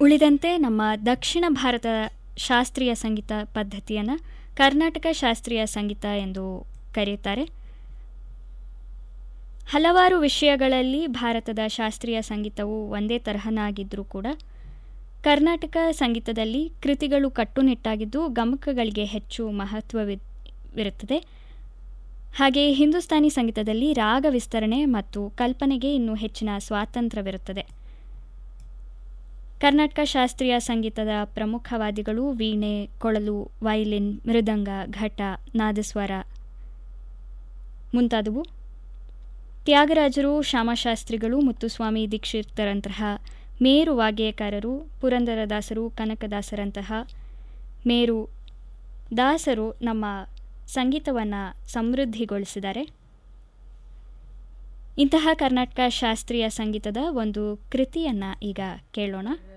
ಉಳಿದಂತೆ ನಮ್ಮ ದಕ್ಷಿಣ ಭಾರತ ಶಾಸ್ತ್ರೀಯ ಸಂಗೀತ ಪದ್ಧತಿಯನ್ನು ಕರ್ನಾಟಕ ಶಾಸ್ತ್ರೀಯ ಸಂಗೀತ ಎಂದು ಕರೆಯುತ್ತಾರೆ ಹಲವಾರು ವಿಷಯಗಳಲ್ಲಿ ಭಾರತದ ಶಾಸ್ತ್ರೀಯ ಸಂಗೀತವು ಒಂದೇ ತರಹನಾಗಿದ್ದರೂ ಕೂಡ ಕರ್ನಾಟಕ ಸಂಗೀತದಲ್ಲಿ ಕೃತಿಗಳು ಕಟ್ಟುನಿಟ್ಟಾಗಿದ್ದು ಗಮಕಗಳಿಗೆ ಹೆಚ್ಚು ಮಹತ್ವವಿರುತ್ತದೆ ಹಾಗೆಯೇ ಹಿಂದೂಸ್ತಾನಿ ಸಂಗೀತದಲ್ಲಿ ರಾಗ ವಿಸ್ತರಣೆ ಮತ್ತು ಕಲ್ಪನೆಗೆ ಇನ್ನೂ ಹೆಚ್ಚಿನ ಸ್ವಾತಂತ್ರ್ಯವಿರುತ್ತದೆ ಕರ್ನಾಟಕ ಶಾಸ್ತ್ರೀಯ ಸಂಗೀತದ ಪ್ರಮುಖ ವಾದ್ಯಗಳು ವೀಣೆ ಕೊಳಲು ವಯಲಿನ್ ಮೃದಂಗ ಘಟ ನಾದಸ್ವರ ಮುಂತಾದವು ತ್ಯಾಗರಾಜರು ಶ್ಯಾಮಶಾಸ್ತ್ರಿಗಳು ಮುತ್ತುಸ್ವಾಮಿ ದೀಕ್ಷಿತರಂತಹ ಮೇರು ವಾಗ್ಯಕಾರರು ಪುರಂದರದಾಸರು ಕನಕದಾಸರಂತಹ ಮೇರು ದಾಸರು ನಮ್ಮ ಸಂಗೀತವನ್ನು ಸಮೃದ್ಧಿಗೊಳಿಸಿದ್ದಾರೆ ಇಂತಹ ಕರ್ನಾಟಕ ಶಾಸ್ತ್ರೀಯ ಸಂಗೀತದ ಒಂದು ಕೃತಿಯನ್ನು ಈಗ ಕೇಳೋಣ